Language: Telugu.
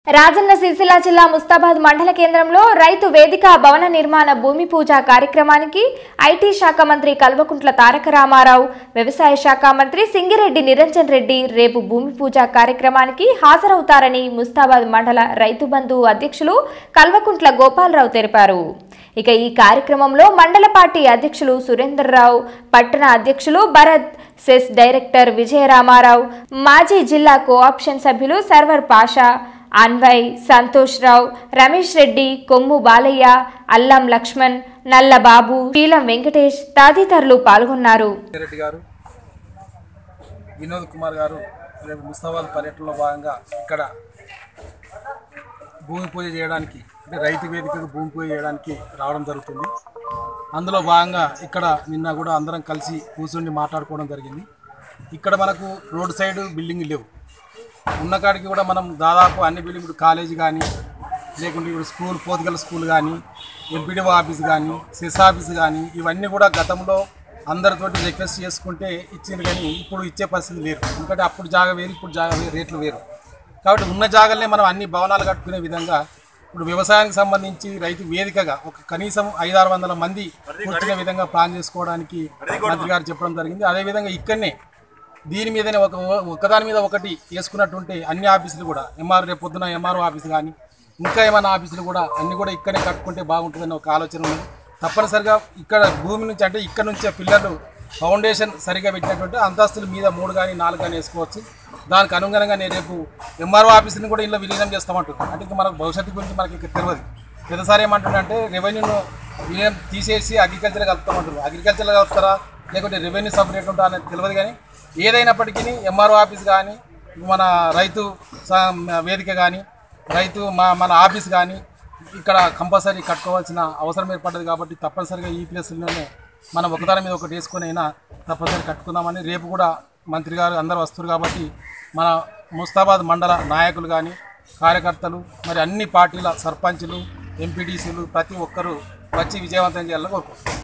రాజన్న సిరిసిల్ల జిల్లా ముస్తాబాద్ మండల కేంద్రంలో రైతు వేదిక భవన నిర్మాణ భూమి పూజ కార్యక్రమానికి ఐటీ శాఖ మంత్రి కల్వకుంట్ల తారక రామారావు వ్యవసాయ శాఖ మంత్రి సింగిరెడ్డి నిరంజన్ రెడ్డి రేపు భూమి పూజ కార్యక్రమానికి హాజరవుతారని ముస్తాబాద్ మండల రైతు బంధు అధ్యక్షులు కల్వకుంట్ల గోపాలరావు తెలిపారు ఇక ఈ కార్యక్రమంలో మండల పార్టీ అధ్యక్షులు సురేందర్రావు పట్టణ అధ్యక్షులు భరత్ సెస్ డైరెక్టర్ విజయరామారావు మాజీ జిల్లా కోఆప్షన్ సభ్యులు సర్వర్ పాషా అన్వయ్ సంతోష్ రావు రమేష్ రెడ్డి కొమ్ము బాలయ్య అల్లం లక్ష్మణ్ నల్ల బాబు శీలం వెంకటేష్ తదితరులు పాల్గొన్నారు రెడ్డి గారు వినోద్ కుమార్ గారు రేపు ముస్తాబాద్ పర్యటనలో భాగంగా ఇక్కడ భూమి పూజ చేయడానికి అంటే రైతు వేదికకు భూమి పూజ చేయడానికి రావడం జరుగుతుంది అందులో భాగంగా ఇక్కడ నిన్న కూడా అందరం కలిసి కూర్చుని మాట్లాడుకోవడం జరిగింది ఇక్కడ మనకు రోడ్ సైడ్ బిల్డింగ్ లేవు ఉన్న కాడికి కూడా మనం దాదాపు అన్ని బిల్డింగ్ ఇప్పుడు కాలేజీ కానీ లేకుంటే ఇప్పుడు స్కూల్ పోతుగల స్కూల్ కానీ ఎంపీడీఓ ఆఫీస్ కానీ సెస్ ఆఫీస్ కానీ ఇవన్నీ కూడా గతంలో అందరితోటి రిక్వెస్ట్ చేసుకుంటే ఇచ్చింది కానీ ఇప్పుడు ఇచ్చే పరిస్థితి లేరు ఎందుకంటే అప్పుడు జాగా వేరు ఇప్పుడు జాగా వేరు రేట్లు వేరు కాబట్టి ఉన్న జాగాలనే మనం అన్ని భవనాలు కట్టుకునే విధంగా ఇప్పుడు వ్యవసాయానికి సంబంధించి రైతు వేదికగా ఒక కనీసం ఐదారు వందల మంది కూర్చునే విధంగా ప్లాన్ చేసుకోవడానికి మంత్రి గారు చెప్పడం జరిగింది అదేవిధంగా ఇక్కడనే దీని మీదనే ఒక ఒకదాని మీద ఒకటి వేసుకున్నట్టుంటే అన్ని ఆఫీసులు కూడా ఎంఆర్ రేపు పొద్దున ఎంఆర్ఓ ఆఫీస్ కానీ ఇంకా ఏమైనా ఆఫీసులు కూడా అన్ని కూడా ఇక్కడే కట్టుకుంటే బాగుంటుందని ఒక ఆలోచన ఉంది తప్పనిసరిగా ఇక్కడ భూమి నుంచి అంటే ఇక్కడ నుంచే పిల్లలు ఫౌండేషన్ సరిగా పెట్టినటువంటి అంతస్తుల మీద మూడు కానీ నాలుగు కానీ వేసుకోవచ్చు దానికి అనుగుణంగా నేను రేపు ఎంఆర్ఓ ఆఫీస్ని కూడా ఇలా విలీనం చేస్తామంటున్నాను అంటే ఇంకా మనకు భవిష్యత్తు గురించి మనకి ఇంకా తెలియదు పెద్దసారి ఏమంటుండంటే రెవెన్యూను విలీనం తీసేసి అగ్రికల్చర్ కలుపుతామంటారు అగ్రికల్చర్ కలుపుతారా లేకుంటే రెవెన్యూ సపరేట్ ఉంటా అనేది తెలియదు కానీ ఏదైనప్పటికీ ఎంఆర్ఓ ఆఫీస్ కానీ మన రైతు స- వేదిక కానీ రైతు మా మన ఆఫీస్ కానీ ఇక్కడ కంపల్సరీ కట్టుకోవాల్సిన అవసరం ఏర్పడ్డది కాబట్టి తప్పనిసరిగా ఈ ప్లేస్లోనే మనం ఒకదాని మీద ఒకటి వేసుకొని అయినా తప్పనిసరి కట్టుకుందామని రేపు కూడా మంత్రి గారు అందరూ వస్తారు కాబట్టి మన ముస్తాబాద్ మండల నాయకులు కానీ కార్యకర్తలు మరి అన్ని పార్టీల సర్పంచులు ఎంపీటీసీలు ప్రతి ఒక్కరూ వచ్చి విజయవంతం చేయాలని కోరుకుంటున్నాను